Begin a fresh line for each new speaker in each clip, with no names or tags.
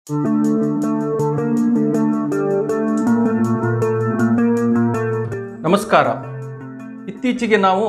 ನಮಸ್ಕಾರ ಇತ್ತೀಚೆಗೆ ನಾವು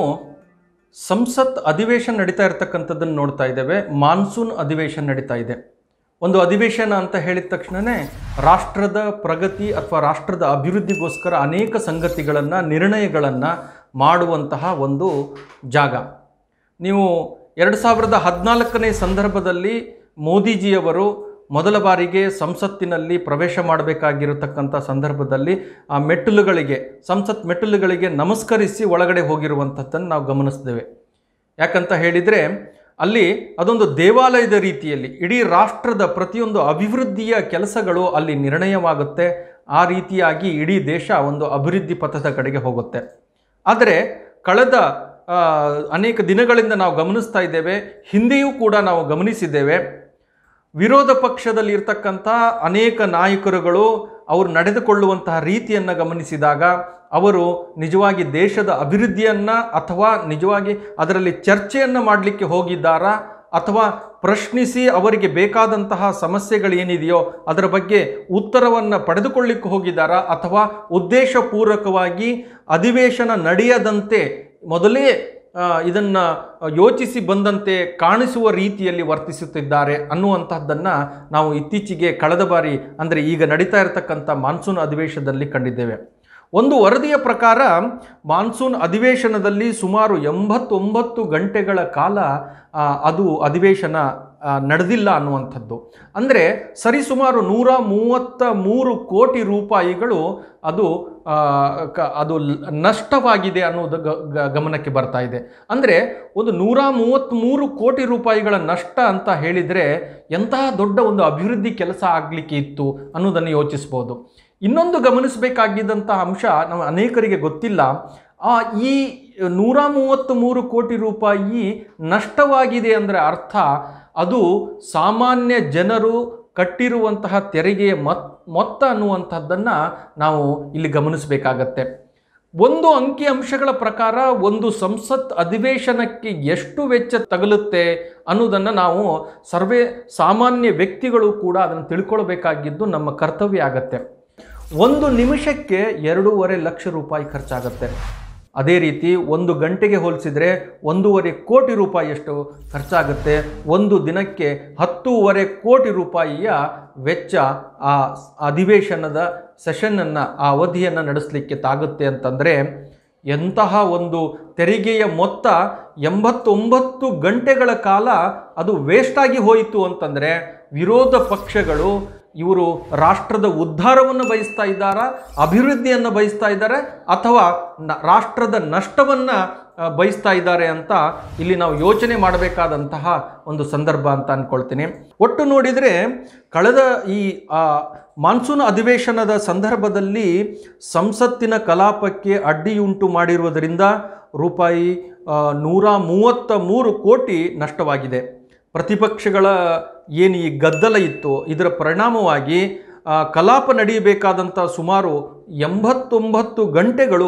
ಸಂಸತ್ ಅಧಿವೇಶನ ನಡೀತಾ ಇರತಕ್ಕಂಥದ್ದನ್ನು ನೋಡ್ತಾ ಇದ್ದೇವೆ ಮಾನ್ಸೂನ್ ಅಧಿವೇಶನ ನಡೀತಾ ಇದೆ ಒಂದು ಅಧಿವೇಶನ ಅಂತ ಹೇಳಿದ ತಕ್ಷಣವೇ ರಾಷ್ಟ್ರದ ಪ್ರಗತಿ ಅಥವಾ ರಾಷ್ಟ್ರದ ಅಭಿವೃದ್ಧಿಗೋಸ್ಕರ ಅನೇಕ ಸಂಗತಿಗಳನ್ನು ನಿರ್ಣಯಗಳನ್ನು ಮಾಡುವಂತಹ ಒಂದು ಜಾಗ ನೀವು ಎರಡು ಸಾವಿರದ ಹದಿನಾಲ್ಕನೇ ಸಂದರ್ಭದಲ್ಲಿ ಮೋದಿಜಿಯವರು ಮೊದಲ ಬಾರಿಗೆ ಸಂಸತ್ತಿನಲ್ಲಿ ಪ್ರವೇಶ ಮಾಡಬೇಕಾಗಿರತಕ್ಕಂಥ ಸಂದರ್ಭದಲ್ಲಿ ಆ ಮೆಟ್ಟಿಲುಗಳಿಗೆ ಸಂಸತ್ ಮೆಟ್ಟಿಲುಗಳಿಗೆ ನಮಸ್ಕರಿಸಿ ಒಳಗಡೆ ಹೋಗಿರುವಂಥದ್ದನ್ನು ನಾವು ಗಮನಿಸ್ತೇವೆ ಯಾಕಂತ ಹೇಳಿದರೆ ಅಲ್ಲಿ ಅದೊಂದು ದೇವಾಲಯದ ರೀತಿಯಲ್ಲಿ ಇಡೀ ರಾಷ್ಟ್ರದ ಪ್ರತಿಯೊಂದು ಅಭಿವೃದ್ಧಿಯ ಕೆಲಸಗಳು ಅಲ್ಲಿ ನಿರ್ಣಯವಾಗುತ್ತೆ ಆ ರೀತಿಯಾಗಿ ಇಡೀ ದೇಶ ಒಂದು ಅಭಿವೃದ್ಧಿ ಪಥದ ಕಡೆಗೆ ಹೋಗುತ್ತೆ ಆದರೆ ಕಳೆದ ಆ, ಅನೇಕ ದಿನಗಳಿಂದ ನಾವು ಗಮನಿಸ್ತಾ ಇದ್ದೇವೆ ಹಿಂದೆಯೂ ಕೂಡ ನಾವು ಗಮನಿಸಿದ್ದೇವೆ ವಿರೋಧ ಪಕ್ಷದಲ್ಲಿ ಇರ್ತಕ್ಕಂಥ ಅನೇಕ ನಾಯಕರುಗಳು ಅವರು ನಡೆದುಕೊಳ್ಳುವಂತಹ ರೀತಿಯನ್ನು ಗಮನಿಸಿದಾಗ ಅವರು ನಿಜವಾಗಿ ದೇಶದ ಅಭಿವೃದ್ಧಿಯನ್ನು ಅಥವಾ ನಿಜವಾಗಿ ಅದರಲ್ಲಿ ಚರ್ಚೆಯನ್ನು ಮಾಡಲಿಕ್ಕೆ ಹೋಗಿದ್ದಾರಾ ಅಥವಾ ಪ್ರಶ್ನಿಸಿ ಅವರಿಗೆ ಬೇಕಾದಂತಹ ಸಮಸ್ಯೆಗಳೇನಿದೆಯೋ ಅದರ ಬಗ್ಗೆ ಉತ್ತರವನ್ನು ಪಡೆದುಕೊಳ್ಳಿಕ್ಕೆ ಹೋಗಿದ್ದಾರಾ ಅಥವಾ ಉದ್ದೇಶಪೂರ್ವಕವಾಗಿ ಅಧಿವೇಶನ ನಡೆಯದಂತೆ ಮೊದಲೇ ಇದನ್ನು ಯೋಚಿಸಿ ಬಂದಂತೆ ಕಾಣಿಸುವ ರೀತಿಯಲ್ಲಿ ವರ್ತಿಸುತ್ತಿದ್ದಾರೆ ಅನ್ನುವಂತಹದ್ದನ್ನು ನಾವು ಇತ್ತೀಚೆಗೆ ಕಳೆದ ಬಾರಿ ಅಂದರೆ ಈಗ ನಡೀತಾ ಇರತಕ್ಕಂಥ ಮಾನ್ಸೂನ್ ಅಧಿವೇಶನದಲ್ಲಿ ಕಂಡಿದ್ದೇವೆ ಒಂದು ವರದಿಯ ಪ್ರಕಾರ ಮಾನ್ಸೂನ್ ಅಧಿವೇಶನದಲ್ಲಿ ಸುಮಾರು ಎಂಬತ್ತೊಂಬತ್ತು ಗಂಟೆಗಳ ಕಾಲ ಆ, ಅದು ಅಧಿವೇಶನ ಆ, ನಡೆದಿಲ್ಲ ಅನ್ನುವಂಥದ್ದು ಅಂದರೆ ಸರಿಸುಮಾರು ನೂರ ಮೂವತ್ತ ಮೂರು ಕೋಟಿ ರೂಪಾಯಿಗಳು ಅದು ಆ, ಕ- ಅದು ಲ್- ನಷ್ಟವಾಗಿದೆ ಅನ್ನೋದು ಗ- ಗ- ಗಮನಕ್ಕೆ ಬರ್ತಾ ಇದೆ ಅಂದರೆ ಒಂದು ನೂರ ಮೂವತ್ತ್ಮೂರು ಕೋಟಿ ರೂಪಾಯಿಗಳ ನಷ್ಟ ಅಂತ ಹೇಳಿದರೆ ಎಂತಹ ದೊಡ್ಡ ಒಂದು ಅಭಿವೃದ್ಧಿ ಕೆಲಸ ಆಗಲಿಕ್ಕೆ ಇತ್ತು ಅನ್ನೋದನ್ನು ಯೋಚಿಸ್ಬೋದು ಇನ್ನೊಂದು ಗಮನಿಸಬೇಕಾಗಿದ್ದಂತಹ ಅಂಶ ನಾವು ಅನೇಕರಿಗೆ ಗೊತ್ತಿಲ್ಲ ಆ ಈ ನೂರ ಮೂವತ್ತ್ಮೂರು ಕೋಟಿ ರೂಪಾಯಿ ನಷ್ಟವಾಗಿದೆ ಅಂದರೆ ಅರ್ಥ ಅದು ಸಾಮಾನ್ಯ ಜನರು ಕಟ್ಟಿರುವಂತಹ ತೆರಿಗೆಯ ಮೊತ್ ಮೊತ್ತ ಅನ್ನುವಂಥದ್ದನ್ನು ನಾವು ಇಲ್ಲಿ ಗಮನಿಸಬೇಕಾಗತ್ತೆ ಒಂದು ಅಂಕಿ ಅಂಶಗಳ ಪ್ರಕಾರ ಒಂದು ಸಂಸತ್ ಅಧಿವೇಶನಕ್ಕೆ ಎಷ್ಟು ವೆಚ್ಚ ತಗಲುತ್ತೆ ಅನ್ನೋದನ್ನು ನಾವು ಸರ್ವೇ ಸಾಮಾನ್ಯ ವ್ಯಕ್ತಿಗಳು ಕೂಡ ಅದನ್ನು ತಿಳ್ಕೊಳ್ಬೇಕಾಗಿದ್ದು ನಮ್ಮ ಕರ್ತವ್ಯ ಆಗತ್ತೆ ಒಂದು ನಿಮಿಷಕ್ಕೆ ಎರಡೂವರೆ ಲಕ್ಷ ರೂಪಾಯಿ ಖರ್ಚಾಗತ್ತೆ ಅದೇ ರೀತಿ ಒಂದು ಗಂಟೆಗೆ ಹೋಲಿಸಿದರೆ ಒಂದೂವರೆ ಕೋಟಿ ರೂಪಾಯಿಯಷ್ಟು ಖರ್ಚಾಗುತ್ತೆ ಒಂದು ದಿನಕ್ಕೆ ಹತ್ತೂವರೆ ಕೋಟಿ ರೂಪಾಯಿಯ ವೆಚ್ಚ ಆ ಸ್- ಅಧಿವೇಶನದ ಸೆಷನ್ನನ್ನು ಆ ಅವಧಿಯನ್ನು ನಡೆಸಲಿಕ್ಕೆ ತಾಗುತ್ತೆ ಅಂತಂದರೆ ಎಂತಹ ಒಂದು ತೆರಿಗೆಯ ಮೊತ್ತ ಎಂಬತ್ತೊಂಬತ್ತು ಗಂಟೆಗಳ ಕಾಲ ಅದು ವೇಸ್ಟಾಗಿ ಹೋಯಿತು ಅಂತಂದರೆ ವಿರೋಧ ಪಕ್ಷಗಳು ಇವರು ರಾಷ್ಟ್ರದ ಉದ್ಧಾರವನ್ನು ಬಯಸ್ತಾ ಇದ್ದಾರಾ ಅಭಿವೃದ್ಧಿಯನ್ನು ಬಯಸ್ತಾ ಇದ್ದಾರೆ ಅಥವಾ ನ- ರಾಷ್ಟ್ರದ ನಷ್ಟವನ್ನು ಆ, ಬಯಸ್ತಾ ಇದ್ದಾರೆ ಅಂತ ಇಲ್ಲಿ ನಾವು ಯೋಚನೆ ಮಾಡಬೇಕಾದಂತಹ ಒಂದು ಸಂದರ್ಭ ಅಂತ ಅಂದ್ಕೊಳ್ತೀನಿ ಒಟ್ಟು ನೋಡಿದರೆ ಕಳೆದ ಈ ಆ, ಮಾನ್ಸೂನ್ ಅಧಿವೇಶನದ ಸಂದರ್ಭದಲ್ಲಿ ಸಂಸತ್ತಿನ ಕಲಾಪಕ್ಕೆ ಅಡ್ಡಿಯುಂಟು ಮಾಡಿರುವುದರಿಂದ ರೂಪಾಯಿ ಆ, ನೂರ ಮೂವತ್ತ ಮೂರು ಕೋಟಿ ನಷ್ಟವಾಗಿದೆ ಪ್ರತಿಪಕ್ಷಗಳ ಏನು ಈ ಗದ್ದಲ ಇತ್ತು ಇದರ ಪರಿಣಾಮವಾಗಿ ಆ, ಕಲಾಪ ನಡೆಯಬೇಕಾದಂಥ ಸುಮಾರು ಎಂಬತ್ತೊಂಬತ್ತು ಗಂಟೆಗಳು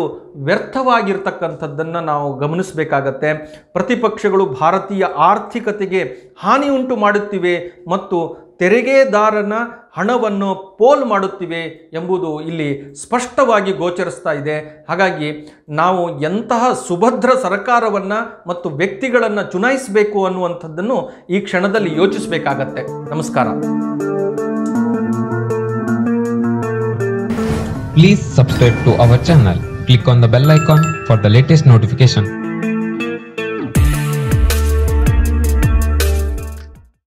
ವ್ಯರ್ಥವಾಗಿರ್ತಕ್ಕಂಥದ್ದನ್ನು ನಾವು ಗಮನಿಸಬೇಕಾಗತ್ತೆ ಪ್ರತಿಪಕ್ಷಗಳು ಭಾರತೀಯ ಆರ್ಥಿಕತೆಗೆ ಹಾನಿ ಉಂಟು ಮಾಡುತ್ತಿವೆ ಮತ್ತು ತೆರಿಗೆದಾರನ ಹಣವನ್ನು ಪೋಲ್ ಮಾಡುತ್ತಿವೆ ಎಂಬುದು ಇಲ್ಲಿ ಸ್ಪಷ್ಟವಾಗಿ ಗೋಚರಿಸ್ತಾ ಇದೆ ಹಾಗಾಗಿ ನಾವು ಎಂತಹ ಸುಭದ್ರ ಸರ್ಕಾರವನ್ನು ಮತ್ತು ವ್ಯಕ್ತಿಗಳನ್ನು ಚುನಾಯಿಸಬೇಕು ಅನ್ನುವಂಥದ್ದನ್ನು ಈ ಕ್ಷಣದಲ್ಲಿ ಯೋಚಿಸಬೇಕಾಗತ್ತೆ ನಮಸ್ಕಾರ
Please subscribe to our channel. Click on the bell icon for the latest notification.